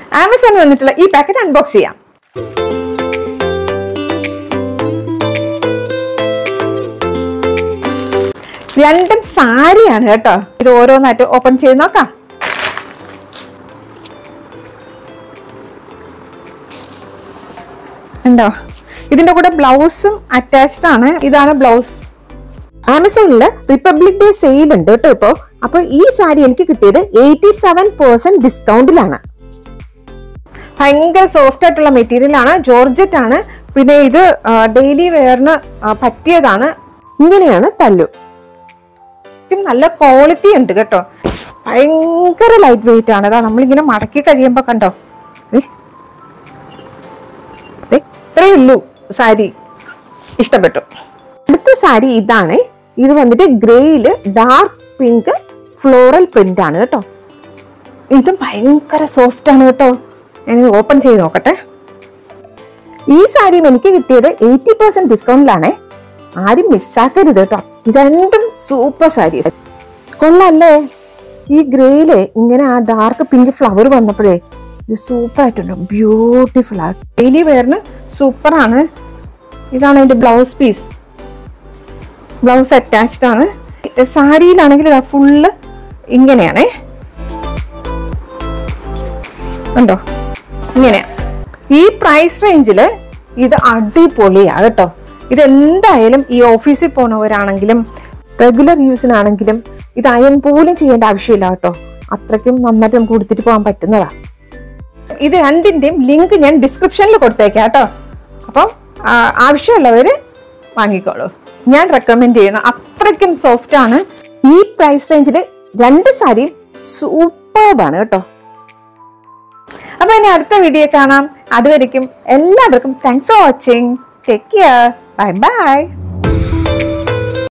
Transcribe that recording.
ആമസോണിൽ വന്നിട്ടുള്ള ഈ പാക്കറ്റ് അൺബോക്സ് ചെയ്യാം രണ്ടും സാരിയാണ് കേട്ടോ ഇത് ഓരോന്നായിട്ട് ഓപ്പൺ ചെയ്ത് നോക്കാം ഉണ്ടോ ഇതിന്റെ കൂടെ ബ്ലൗസും അറ്റാച്ച്ഡ് ആണ് ഇതാണ് ബ്ലൗസ് ആമസോണിൽ റിപ്പബ്ലിക് ഡേ സെയിൽ ഉണ്ട് കേട്ടോ ഇപ്പോ അപ്പൊ ഈ സാരി എനിക്ക് കിട്ടിയത് എയ്റ്റി സെവൻ പെർസെന്റ് ഡിസ്കൗണ്ടിലാണ് ഭയങ്കര സോഫ്റ്റ് ആയിട്ടുള്ള മെറ്റീരിയൽ ആണ് ജോർജറ്റ് ആണ് പിന്നെ ഇത് ഡെയിലി വെയറിന് പറ്റിയതാണ് ഇങ്ങനെയാണ് പല്ലു ശരിക്കും നല്ല ക്വാളിറ്റി ഉണ്ട് കേട്ടോ ഭയങ്കര ലൈറ്റ് വെയിറ്റ് ആണ് അതാ നമ്മളിങ്ങനെ മടക്കി കഴിയുമ്പോ കണ്ടോ ദേ. ദേ, ഇത്രയേ ഉള്ളൂ സാരി ഇഷ്ടപ്പെട്ടു അടുത്ത സാരി ഇതാണ് ഇത് വന്നിട്ട് ഗ്രേയില് ഡാർക്ക് പിങ്ക് ഫ്ലോറൽ പ്രിന്റ് ആണ് കേട്ടോ ഇതും ഭയങ്കര സോഫ്റ്റ് ആണ് കേട്ടോ ഞാനിത് ഓപ്പൺ ചെയ്ത് നോക്കട്ടെ ഈ സാരിയും എനിക്ക് കിട്ടിയത് എയ്റ്റി പെർസെന്റ് ഡിസ്കൗണ്ടിലാണേ ആരും മിസ്സാക്കരുത് കേട്ടോ രണ്ടും സൂപ്പർ സാരീസ് കൊള്ളാല്ലേ ഈ ഗ്രേയില് ഇങ്ങനെ ആ ഡാർക്ക് പിങ്ക് ഫ്ലവർ വന്നപ്പോഴേ ഇത് സൂപ്പർ ആയിട്ടുണ്ട് ബ്യൂട്ടിഫുൾ ആണ് ഡെയിലി വെയറിന് സൂപ്പർ ആണ് ഇതാണ് അതിന്റെ ബ്ലൗസ് പീസ് ബ്ലൗസ് അറ്റാച്ച്ഡ് ആണ് സാരിയിലാണെങ്കിൽ ഇതാ ഫുള്ള് ഇങ്ങനെയാണേ ഉണ്ടോ ഇങ്ങനെയാ ഈ പ്രൈസ് റേഞ്ചിൽ ഇത് അടിപൊളിയാ കേട്ടോ ഇത് എന്തായാലും ഈ ഓഫീസിൽ പോകുന്നവരാണെങ്കിലും റെഗുലർ യൂസിനാണെങ്കിലും ഇത് അയൺ പോലും ചെയ്യേണ്ട ആവശ്യമില്ല കേട്ടോ അത്രയ്ക്കും നന്നായിട്ട് നമുക്ക് കൊടുത്തിട്ട് പോകാൻ പറ്റുന്നതാ ഇത് രണ്ടിന്റെയും ലിങ്ക് ഞാൻ ഡിസ്ക്രിപ്ഷനിൽ കൊടുത്തേക്കാം കേട്ടോ അപ്പം ആ, ആവശ്യമുള്ളവര് വാങ്ങിക്കോളൂ ഞാൻ റെക്കമെൻഡ് ചെയ്യുന്നു അത്രയ്ക്കും സോഫ്റ്റ് ആണ് ഈ പ്രൈസ് റേഞ്ചിൽ രണ്ട് സാരിയും സൂപ്പർബാണ് കേട്ടോ അപ്പൊ ഇനി അടുത്ത വീഡിയോ കാണാം അതുവരെയും എല്ലാവർക്കും thanks for watching take care bye by